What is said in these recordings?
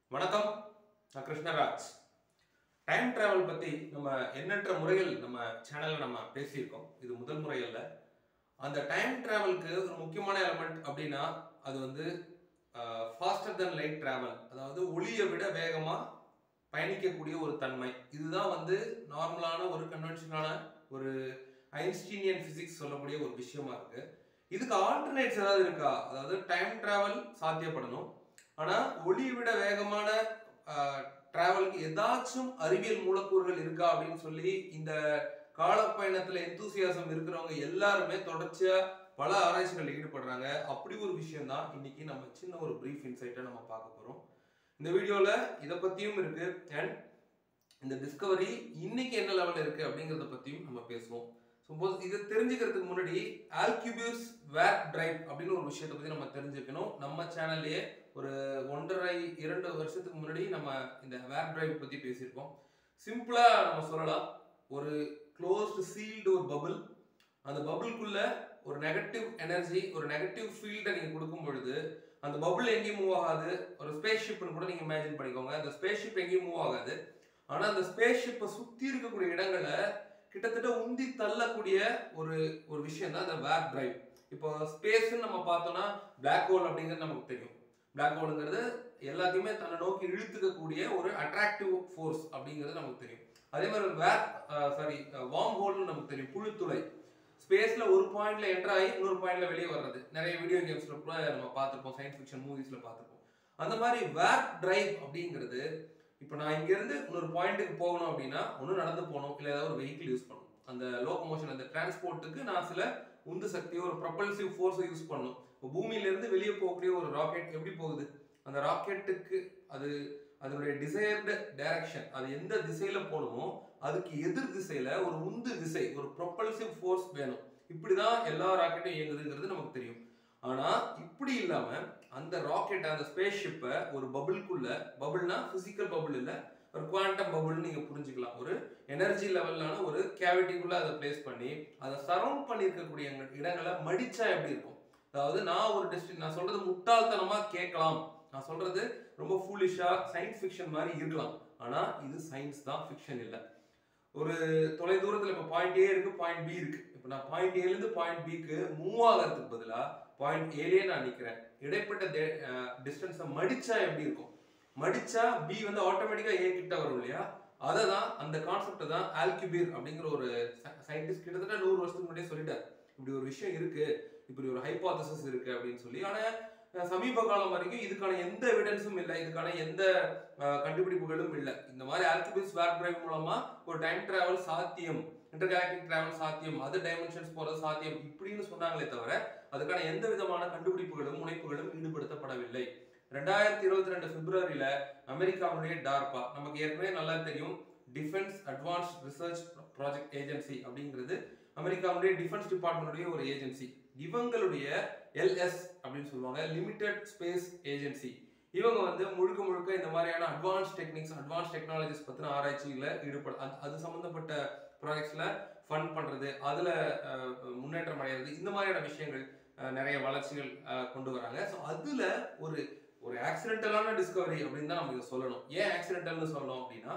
வணக்கம் நான் Krishnaraj time travel பற்றி நம்ம எண்ணற்ற முறைகள் நம்ம சேனலில் நம்ம பேசியிருக்கோம் இது முதல் முறை அல்ல அந்த டைம் டிராவலுக்கு ஒரு முக்கியமான எலமெண்ட் அப்படின்னா அது வந்து ஃபாஸ்டர் than லைட் டிராவல் அதாவது ஒளியை விட வேகமாக பயணிக்கக்கூடிய ஒரு தன்மை இதுதான் வந்து நார்மலான ஒரு கன்வென்ஷனான ஒரு ஐன்ஸ்டீனியன் பிசிக்ஸ் சொல்லக்கூடிய ஒரு விஷயமா இருக்கு இதுக்கு ஆல்டர்னேட்ஸ் ஏதாவது இருக்கா அதாவது டைம் டிராவல் சாத்தியப்படணும் ஆனா ஒளியை விட வேகமான டிராவலுக்கு ஏதாச்சும் அறிவியல் மூலக்கூறுகள் இருக்கா அப்படின்னு சொல்லி இந்த காலப்பயணத்துல எந்தூசியாசம் இருக்கிறவங்க எல்லாருமே தொடர்ச்சியா பல ஆராய்ச்சிகள் ஈடுபடுறாங்க அப்படி ஒரு விஷயம் தான் இன்னைக்கு நம்ம சின்ன ஒரு பிரீஃப் இன்சைட்டை நம்ம பார்க்க போறோம் இந்த வீடியோல இதை பத்தியும் இருக்கு அண்ட் இந்த டிஸ்கவரி இன்னைக்கு என்ன லெவல்ல இருக்கு அப்படிங்கறத பத்தியும் நம்ம பேசுவோம் சப்போஸ் இதை தெரிஞ்சுக்கிறதுக்கு முன்னாடி ஆல்கியூபியூஸ் வேர் டிரைவ் அப்படின்னு ஒரு விஷயத்தை பத்தி நம்ம தெரிஞ்சுக்கணும் நம்ம சேனல்லையே ஒரு ஒன்றரை இரண்டு வருஷத்துக்கு முன்னாடி நம்ம இந்த வேர் டிரைவ் பத்தி பேசியிருக்கோம் சிம்பிளா நம்ம சொல்லலாம் ஒரு க்ளோஸ்டு சீல்டு ஒரு பபிள் அந்த பபிள்குள்ள ஒரு நெகட்டிவ் எனர்ஜி ஒரு நெகட்டிவ் ஃபீல்டை நீங்க கொடுக்கும் பொழுது அந்த பபிள் எங்கேயும் மூவ் ஆகாது ஒரு ஸ்பேஸ் ஷிப்னு கூட நீங்க இமேஜின் பண்ணிக்கோங்க அந்த ஸ்பேஸ் ஷிப் எங்கேயும் மூவ் ஆகாது ஆனா அந்த ஸ்பேஸ் ஷிப்பை சுத்தி இருக்கக்கூடிய இடங்களை கிட்டத்தட்ட உந்தி தள்ளக்கூடிய ஒரு ஒரு விஷயம் தான் இந்த வேர் டிரைவ் இப்போ ஸ்பேஸ்ன்னு நம்ம பார்த்தோம்னா பிளாக் ஹோல் அப்படிங்கிறது நமக்கு தெரியும் பிளாக் ஹோலுங்கிறது எல்லாத்தையுமே தன்னை நோக்கி இழுத்துக்கக்கூடிய ஒரு அட்ராக்டிவ் ஃபோர்ஸ் அப்படிங்கிறது நமக்கு தெரியும் அதே மாதிரி வேர் சாரி வார்ம் ஹோல்னு நமக்கு தெரியும் புழுத்துளை ஸ்பேஸ்ல ஒரு பாயிண்ட்ல என்டர் ஆகி இன்னொரு பாயிண்ட்ல வெளியே வர்றது நிறைய வீடியோ கேம்ஸ்ல கூட நம்ம பார்த்துருப்போம் சயின்ஸ் ஃபிக்ஷன் மூவிஸ்ல பார்த்துருப்போம் அந்த மாதிரி வேர் டிரைவ் அப்படிங்கிறது இப்போ நான் இங்க இருந்து இன்னொரு பாயிண்ட்டுக்கு போகணும் அப்படின்னா ஒன்று நடந்து போகணும் இல்லை ஏதாவது ஒரு வெஹிக்கிள் யூஸ் பண்ணணும் அந்த லோகமோஷன் அந்த டிரான்ஸ்போர்ட்டுக்கு நான் சில உந்து சக்தியோ ஒரு ப்ரொபல்சிவ் ஃபோர்ஸை யூஸ் பண்ணணும் இப்போ பூமியில இருந்து வெளியே போகக்கூடிய ஒரு ராக்கெட் எப்படி போகுது அந்த ராக்கெட்டுக்கு அது அதனுடைய டிசைர்டு டைரக்ஷன் அது எந்த திசையில போகணுமோ அதுக்கு எதிர் திசையில ஒரு உந்து திசை ஒரு ப்ரொபல்சிவ் ஃபோர்ஸ் வேணும் இப்படிதான் எல்லா ராக்கெட்டும் இயங்குதுங்கிறது நமக்கு தெரியும் ஆனா இப்படி இல்லாம அந்த ராக்கெட் அந்த ஸ்பேஸ் ஷிப்பை ஒரு பபுள்குள்ள பபுள்னா பிசிக்கல் பபுள் இல்ல ஒரு குவாண்டம் பபுள் நீங்க புரிஞ்சுக்கலாம் ஒரு எனர்ஜி லெவல்லான ஒரு கேவிட்டிக்குள்ள அதை பிளேஸ் பண்ணி அதை சரௌண்ட் பண்ணி இருக்கக்கூடிய இடங்களை மடிச்சா எப்படி இருக்கும் அதாவது நான் ஒரு டெஸ்டின் நான் சொல்றது முட்டாள்தனமா கேட்கலாம் நான் சொல்றது ரொம்ப ஃபூலிஷா சயின்ஸ் ஃபிக்ஷன் மாதிரி இருக்கலாம் ஆனா இது சயின்ஸ் தான் ஃபிக்ஷன் இல்லை ஒரு தொலை தூரத்துல இப்போ பாயிண்ட் ஏ இருக்கு பாயிண்ட் பி இருக்கு இப்போ நான் பாயிண்ட் ஏல இருந்து பாயிண்ட் பிக்கு மூவ் ஆகிறதுக்கு பதிலா பாயிண்ட் ஏலே நான் நிக்கிறேன் இடைப்பட்ட டிஸ்டன்ஸை மடிச்சா எப்படி இருக்கும் மடிச்சா பி வந்து ஆட்டோமேட்டிக்கா ஏ கிட்ட வரும் இல்லையா அதை தான் அந்த கான்செப்ட் தான் ஆல்கியூபிர் அப்படிங்கிற ஒரு சயின்டிஸ்ட் கிட்டத்தட்ட நூறு வருஷத்துக்கு முன்னாடியே சொல்லிட்டார் இப்படி ஒரு விஷயம் இருக்கு இப்படி ஒரு ஹைபாத்தசிஸ் இருக்கு அப்படின்னு சொல்லி ஆனா சமீப காலம் வரைக்கும் இதுக்கான எந்த எவிடன்ஸும் இல்லை இதுக்கான எந்த கண்டுபிடிப்புகளும் இல்லை இந்த மாதிரி ஆல்கிபிஸ் வேர் டிரைவ் மூலமா ஒரு டைம் டிராவல் சாத்தியம் இன்டர்காலக்டிக் டிராவல் சாத்தியம் அது டைமென்ஷன்ஸ் போறது சாத்தியம் இப்படின்னு சொன்னாங்களே தவிர அதுக்கான எந்த விதமான கண்டுபிடிப்புகளும் முனைப்புகளும் ஈடுபடுத்தப்படவில்லை ரெண்டாயிரத்தி இருபத்தி ரெண்டு பிப்ரவரியில அமெரிக்காவுடைய டார்பா நமக்கு ஏற்கனவே நல்லா தெரியும் defence advance research project agency அப்படிங்கிறது அமெரிக்காவுடைய டிஃபென்ஸ் டிபார்ட்மெண்ட்டுடைய ஒரு ஏஜென்சி இவங்களுடைய எல்எஸ் அப்படின்னு சொல்லுவாங்க லிமிடெட் ஸ்பேஸ் ஏஜென்சி இவங்க வந்து முழுக்க முழுக்க இந்த மாதிரியான அட்வான்ஸ் டெக்னிக்ஸ் அட்வான்ஸ் டெக்னாலஜிஸ் பத்தின ஆராய்ச்சியில ஈடுபட அது சம்பந்தப்பட்ட ப்ராஜெக்ட்ஸ்ல ஃபண்ட் பண்றது அதுல முன்னேற்றம் அடைகிறது இந்த மாதிரியான விஷயங்கள் நிறைய வளர்ச்சிகள் கொண்டு வராங்க ஸோ அதுல ஒரு ஒரு ஆக்சிடென்டலான டிஸ்கவரி அப்படின்னு தான் நம்ம இதை சொல்லணும் ஏன் ஆக்சிடென்டல்னு சொல்லணும் அப்படின்னா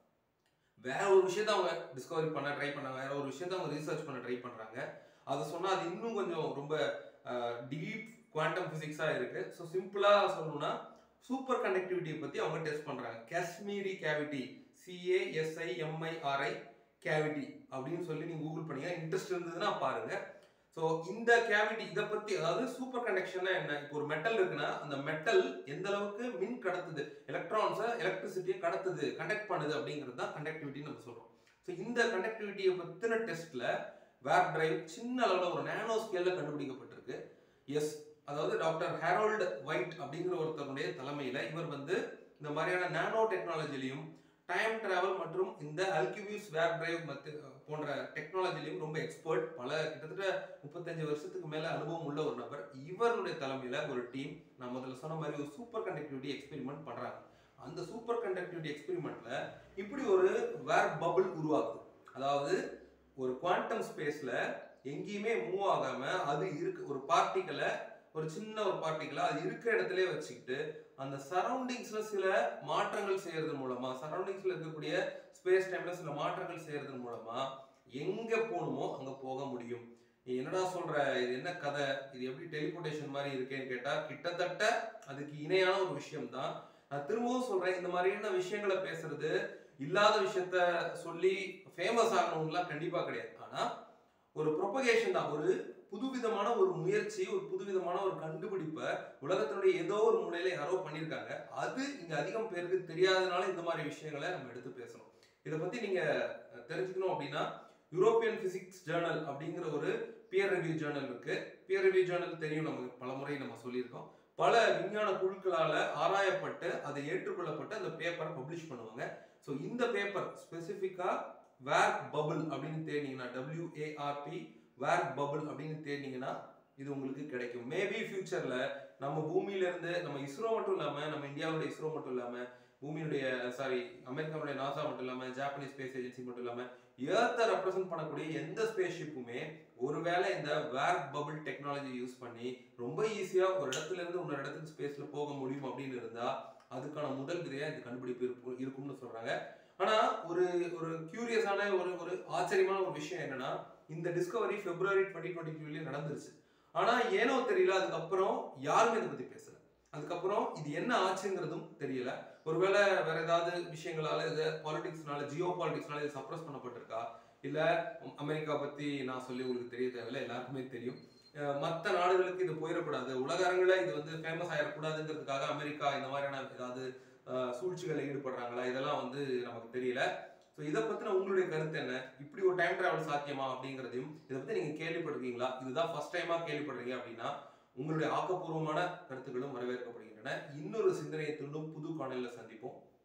வேற ஒரு விஷயத்த அவங்க டிஸ்கவரி பண்ண ட்ரை பண்ணாங்க வேற ஒரு விஷயத்த அவங்க ரீசர்ச் பண்ண ட்ரை பண்றாங்க அதை சொன்னா அது இன்னும் கொஞ்சம் ரொம்ப டீப் குவாண்டம் பிசிக்ஸா இருக்கு ஸோ சிம்பிளா சொல்லணும்னா சூப்பர் கண்டக்டிவிட்டியை பத்தி அவங்க டெஸ்ட் பண்றாங்க Casimir cavity CASI MIRI cavity அப்படின்னு சொல்லி நீங்க கூகுள் பண்ணீங்க இன்ட்ரெஸ்ட் இருந்ததுன்னா பாருங்க ஸோ இந்த கேவிட்டி இதை பத்தி அதாவது சூப்பர் கண்டக்ஷன்னா என்ன இப்போ ஒரு மெட்டல் இருக்குன்னா அந்த மெட்டல் எந்த அளவுக்கு மின் கடத்துது எலக்ட்ரான்ஸை எலக்ட்ரிசிட்டியை கடத்துது கண்டக்ட் பண்ணுது அப்படிங்கிறது தான் கண்டக்டிவிட்டின்னு நம்ம சொல்றோம் ஸோ இந்த கண்டக்டிவிட்டியை பத்தின டெஸ்ட்ல வேர் டிரைவ் சின்ன அளவில் ஒரு நேனோ ஸ்கேல்ல கண்டுபிடிக்கப்பட்டிருக்கு எஸ் அதாவது டாக்டர் ஹேரோல்டு ஒயிட் அப்படிங்கிற ஒருத்தருடைய தலைமையில இவர் வந்து இந்த மாதிரியான நானோ டெக்னாலஜிலையும் டைம் டிராவல் மற்றும் இந்த அல்கிவியூஸ் வேர் டிரைவ் மத்து போன்ற டெக்னாலஜிலையும் ரொம்ப எக்ஸ்பர்ட் பல கிட்டத்தட்ட முப்பத்தஞ்சு வருஷத்துக்கு மேல அனுபவம் உள்ள ஒரு நபர் இவருடைய தலைமையில ஒரு டீம் நான் முதல்ல சொன்ன மாதிரி ஒரு சூப்பர் கண்டக்டிவிட்டி எக்ஸ்பெரிமெண்ட் பண்றாங்க அந்த சூப்பர் கண்டக்டிவிட்டி எக்ஸ்பெரிமெண்ட்ல இப்படி ஒரு வேர் பபிள் உருவாக்குது அதாவது ஒரு குவாண்டம் ஸ்பேஸ்ல எங்கேயுமே மூவ் ஆகாம அது இருக்கு ஒரு பார்ட்டிகளை ஒரு சின்ன ஒரு பார்ட்டிக்கலா அது இருக்கிற இடத்துல வச்சுக்கிட்டு அந்த சரௌண்டிங்ஸ்ல சில மாற்றங்கள் செய்யறது மூலமா சரௌண்டிங்ஸ்ல இருக்கக்கூடிய ஸ்பேஸ் டைம்ல சில மாற்றங்கள் செய்யறது மூலமா எங்க போகணுமோ அங்க போக முடியும் நீ என்னடா சொல்ற இது என்ன கதை இது எப்படி டெலிபோர்டேஷன் மாதிரி இருக்கேன்னு கேட்டா கிட்டத்தட்ட அதுக்கு இணையான ஒரு விஷயம் தான் நான் திரும்பவும் சொல்றேன் இந்த மாதிரியான விஷயங்களை பேசுறது இல்லாத விஷயத்த சொல்லி ஃபேமஸ் ஆகணும்லாம் கண்டிப்பா கிடையாது ஆனா ஒரு ப்ரொபகேஷன் தான் ஒரு புதுவிதமான ஒரு முயற்சி ஒரு புதுவிதமான ஒரு கண்டுபிடிப்பை உலகத்தினுடைய ஏதோ ஒரு மூலையில யாரோ பண்ணியிருக்காங்க அது இங்க அதிகம் பேருக்கு தெரியாதனால இந்த மாதிரி விஷயங்களை நம்ம எடுத்து பேசணும் இதை பத்தி நீங்க அஹ், தெரிஞ்சுக்கணும் அப்படின்னா யூரோப்பியன் பிசிக்ஸ் ஜேர்னல் அப்படிங்கிற ஒரு பியர் ரிவ்யூ ஜேர்னல் இருக்கு பியர் ரிவ்யூ ஜேர்னல் தெரியும் நமக்கு பல முறை நம்ம சொல்லியிருக்கோம் பல விஞ்ஞான குழுக்களால ஆராயப்பட்டு அதை ஏற்றுக்கொள்ளப்பட்டு அந்த பேப்பரை பப்ளிஷ் பண்ணுவாங்க ஸோ இந்த பேப்பர் ஸ்பெசிஃபிக்கா வேர் பபிள் அப்படின்னு தேடினீங்கன்னா டபிள்யூஏஆர்பி வேர் பபிள் அப்படின்னு தேடினீங்கன்னா இது உங்களுக்கு கிடைக்கும் மேபி ஃபியூச்சர்ல நம்ம பூமியில இருந்து நம்ம இஸ்ரோ மட்டும் இல்லாம நம்ம இந்தியாவுடைய இஸ்ரோ மட்டும் இல்லாம பூமியுடைய சாரி அமெரிக்காவுடைய நாசா மட்டும் இல்லாம ஜாப்பனீஸ் ஸ்பேஸ் ஏஜென்சி மட்டும் இல்லாம ஏர்த்தை ரெப்ரசென்ட் பண்ணக்கூடிய எந்த ஸ்பேஸ் ஷிப்புமே ஒருவேளை இந்த வேர் பபிள் டெக்னாலஜி யூஸ் பண்ணி ரொம்ப ஈஸியா ஒரு இடத்துல இருந்து இன்னொரு இடத்துக்கு ஸ்பேஸ்ல போக முடியும் அப்படின்னு இருந்தா அதுக்கான முதல் விதையா இந்த கண்டுபிடிப்பு இருக்கும் இருக்கும்னு சொல்றாங்க ஆனா ஒரு ஒரு கியூரியஸான ஒரு ஒரு ஆச்சரியமான ஒரு விஷயம் என்னன்னா இந்த டிஸ்கவரி பிப்ரவரி டுவெண்ட்டி டுவெண்ட்டி நடந்துருச்சு ஆனா ஏனோ தெரியல அதுக்கப்புறம் யாருமே இதை பத்தி பேசல அதுக்கப்புறம் இது என்ன ஆச்சுங்கிறதும் தெரியல ஒருவேளை வேற ஏதாவது விஷயங்களால இது பாலிடிக்ஸ்னால ஜியோ பாலிடிக்ஸ்னால இது சப்ரஸ் பண்ணப்பட்டிருக்கா இல்ல அமெரிக்கா பத்தி நான் சொல்லி உங்களுக்கு தெரிய தேவையில்ல எல்லாருக்குமே தெரியும் அஹ் மத்த நாடுகளுக்கு இது போயிடக்கூடாது உலக அரங்குல இது வந்து ஃபேமஸ் ஆயிடக்கூடாதுங்கிறதுக்காக அமெரிக்கா இந்த மாதிரியான ஏதாவது அஹ், சூழ்ச்சிகளில் ஈடுபடுறாங்களா இதெல்லாம் வந்து நமக்கு தெரியல ஸோ இதை பத்தின உங்களுடைய கருத்து என்ன இப்படி ஒரு டைம் டிராவல் சாத்தியமா அப்படிங்கிறதையும் இதை பத்தி நீங்க கேள்விப்பட்டிருக்கீங்களா இதுதான் ஃபர்ஸ்ட் டைமா கேள்விப்படுறீங்க அப்படின்னா உங்களுடைய ஆக்கப்பூர்வமான கருத்துக்களும் வரவேற்கப்படுகின்றன இன்னொரு சிந்தனையை தூண்டும் புது காணொலியில் சந்திப்போம்